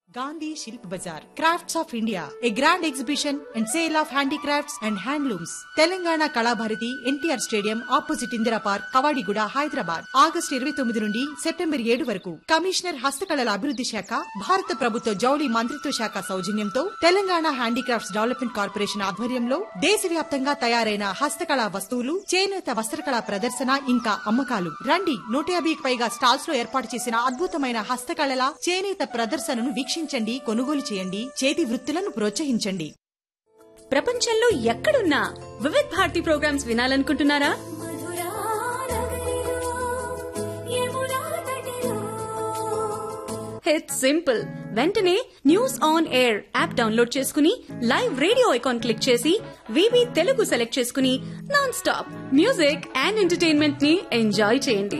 Gandhi Shilp Bazaar, Crafts of India, a grand exhibition and sale of handicrafts and handlooms. Telangana Kalabharati NTR stadium opposite Indira park Kavadiguda Hyderabad August ఇరవై తొమ్మిది నుండి September ఏడు వరకు commissioner హస్తకళల అభివృద్ధి శాఖ భారత ప్రభుత్వ జౌళి మంత్రిత్వ శాఖ సౌజన్యంతో తెలంగాణ హ్యాండీక్రాఫ్ట్స్ డెవలప్మెంట్ కార్పొరేషన్ ఆధ్వర్యంలో దేశవ్యాప్తంగా తయారైన హస్తకళా వస్తువులు చేనేత వస్త్రకళా ప్రదర్శన ఇంకా అమ్మకాలు రండి నూట యాభైకి పైగా స్టాల్స్ లో ఏర్పాటు చేసిన అద్భుతమైన హస్తకళల చేనేత ప్రదర్శనను వీక్షించండి కొనుగోలు చేయండి చేతి వృత్తులను ప్రోత్సహించండి ప్రపంచంలో ఎక్కడున్నా వివిధ్ భారతి ప్రోగ్రామ్స్ వినాలనుకుంటున్నారా ఇట్స్ సింపుల్ వెంటనే News On Air app download చేసుకుని లైవ్ రేడియో ఐకాన్ క్లిక్ చేసి వివి తెలుగు సెలెక్ట్ చేసుకుని non stop music and entertainment ని ఎంజాయ్ చేయండి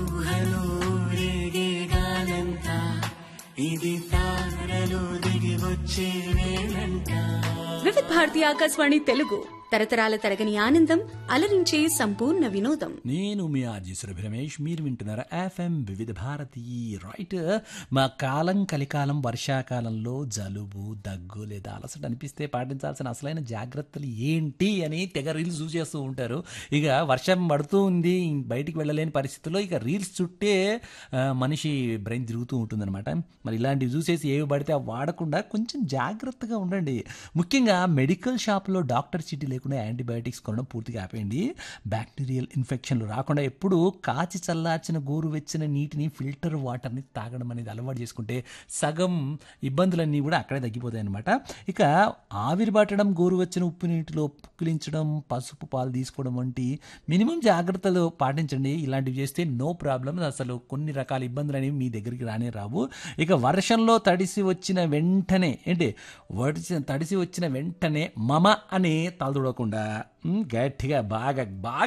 వివిధ్ భారతి ఆకాశవాణి తెలుగు తరతరాల తరగని ఆనందం అలరించే సంపూర్ణ వినోదం నేను మీ ఆర్జీ సురభి రమేష్ మీరు వింటున్నారా ఎఫ్ఎం వివిధ భారతి రైట్ మా కాలం కలికాలం వర్షాకాలంలో జలుబు దగ్గు లేదా అలసట అనిపిస్తే పాటించాల్సిన అసలైన జాగ్రత్తలు ఏంటి అని తెగ రీల్స్ చూస్ చేస్తూ ఉంటారు ఇక వర్షం పడుతూ ఉంది బయటికి వెళ్ళలేని పరిస్థితుల్లో ఇక రీల్స్ చుట్టే ఆ, మనిషి బ్రెయిన్ తిరుగుతూ ఉంటుందన్నమాట మరి ఇలాంటివి చూసేసి ఏవి పడితే అవి వాడకుండా కొంచెం జాగ్రత్తగా ఉండండి ముఖ్యంగా మెడికల్ షాప్లో డాక్టర్ చీటీ లేకుండా యాంటీబయాటిక్స్ కొనడం పూర్తిగా ఆపేయండి బ్యాక్టీరియల్ ఇన్ఫెక్షన్లు రాకుండా ఎప్పుడు కాచి చల్లార్చిన గోరువెచ్చని నీటిని ఫిల్టర్ వాటర్ని తాగడం అనేది అలవాటు చేసుకుంటే సగం ఇబ్బందులన్నీ కూడా అక్కడే తగ్గిపోతాయి అనమాట ఇక ఆవిరి పట్టడం గోరువెచ్చని ఉప్పు నీటిలో పుక్కిలించడం పసుపు పాలు తీసుకోవడం వంటి మినిమం జాగ్రత్తలు పాటించండి ఇలాంటివి చేస్తే నో ప్రాబ్లం అసలు కొన్ని రకాల ఇబ్బందులు అనేవి మీ దగ్గరికి రానే రావు ఇక వర్షంలో తడిసి వచ్చిన వెంటనే ఏంటి వడిసి తడిసి వచ్చిన వెంటనే మమ అని తలదూడకుండా ఉమ్, గట్టిగా బాగా బాగా